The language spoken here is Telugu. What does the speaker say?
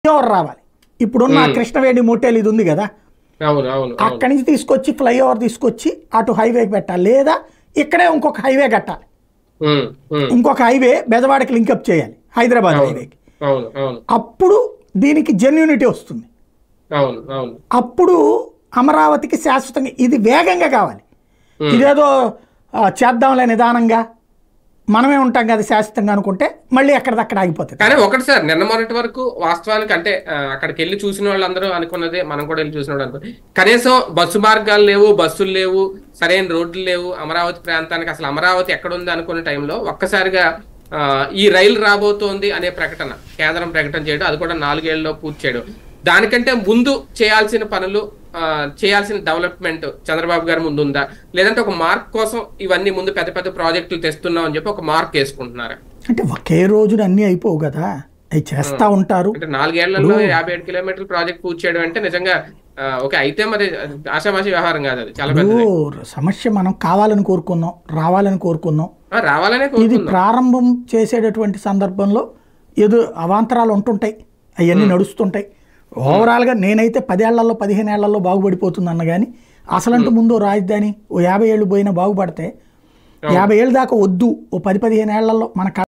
ఫ్లైఓవర్ రావాలి ఇప్పుడున్న కృష్ణవేణి మోటేల్ ఇది ఉంది కదా అవును అవును అవును అక్కడి నుంచి తీసుకొచ్చి ఫ్లైఓవర్ తీసుకొచ్చి అటు హైవేకి పెట్టాలి లేదా ఇక్కడే ఇంకొక హైవే కట్టాలి ఉమ్, ఉమ్, ఇంకొక హైవే బెజవాడకి లింకప్ చేయాలి హైదరాబాద్ హైవేకి అవును అవును అప్పుడు దీనికి జెన్యూనిటీ వస్తుంది అవును అవును అప్పుడు అమరావతికి శాశ్వతంగా ఇది వేగంగా కావాలి Hmm. ఇదేదో ఆ, చేద్దాంలే నిదానంగా మనమే ఉంటాం కదా శాశ్వతంగా అనుకుంటే మళ్ళీ ఎక్కడిదక్కడ ఆగిపోతుంది కానీ ఒకటి సార్ నిన్న మొన్నటి వరకు వాస్తవానికి అంటే ఆ, అక్కడికి వెళ్ళి చూసిన వాళ్ళందరూ అనుకున్నదే మనం కూడా వెళ్ళి చూసిన వాళ్ళు అనుకో కనీసం బస్సు మార్గాలు లేవు బస్సులు లేవు సరైన రోడ్లు లేవు అమరావతి ప్రాంతానికి అసలు అమరావతి ఎక్కడ ఉంది అనుకున్న టైంలో ఒక్కసారిగా ఆ, ఈ రైలు రాబోతోంది అనే ప్రకటన కేంద్రం ప్రకటన చేయడం అది కూడా నాలుగేళ్లలో పూర్తి చేయడం దానికంటే ముందు చేయాల్సిన పనులు ఆ, చేయాల్సిన డెవలప్మెంట్ చంద్రబాబు గారి ముందు ఉందా లేదంటే ఒక మార్క్ కోసం ఇవన్నీ ముందు పెద్ద పెద్ద ప్రాజెక్టులు తెస్తున్నాం అని చెప్పి ఒక మార్క్ వేసుకుంటున్నారా అంటే ఒకే రోజున అన్నీ అయిపోవు కదా అవి చేస్తా ఉంటారు అంటే నాలుగేళ్లలో యాభై ఏడు కిలోమీటర్ల ప్రాజెక్ట్ పూర్తి చేయడం అంటే నిజంగా ఆ, ఓకే అయితే మరి ఆషామాషి వ్యవహారం కాదు అది చాలా పెద్దది ఇప్పుడు సమస్య మనం కావాలని కోరుకున్నాం రావాలని కోరుకున్నాం ఆ, రావాలనే ఇది కోరుకుందాం ప్రారంభం చేసేటటువంటి సందర్భంలో ఏదో అవాంతరాలు ఉంటుంటాయి అవన్నీ నడుస్తుంటాయి ఓవరాల్గా నేనైతే పదేళ్లలో పదిహేను ఏళ్లలో బాగుపడిపోతుంది అన్న కానీ అసలంటూ ముందు రాజధాని ఓ యాభై ఏళ్ళు పోయినా బాగుపడితే యాభై ఏళ్ళు దాకా వద్దు ఓ పది పదిహేను ఏళ్లలో మన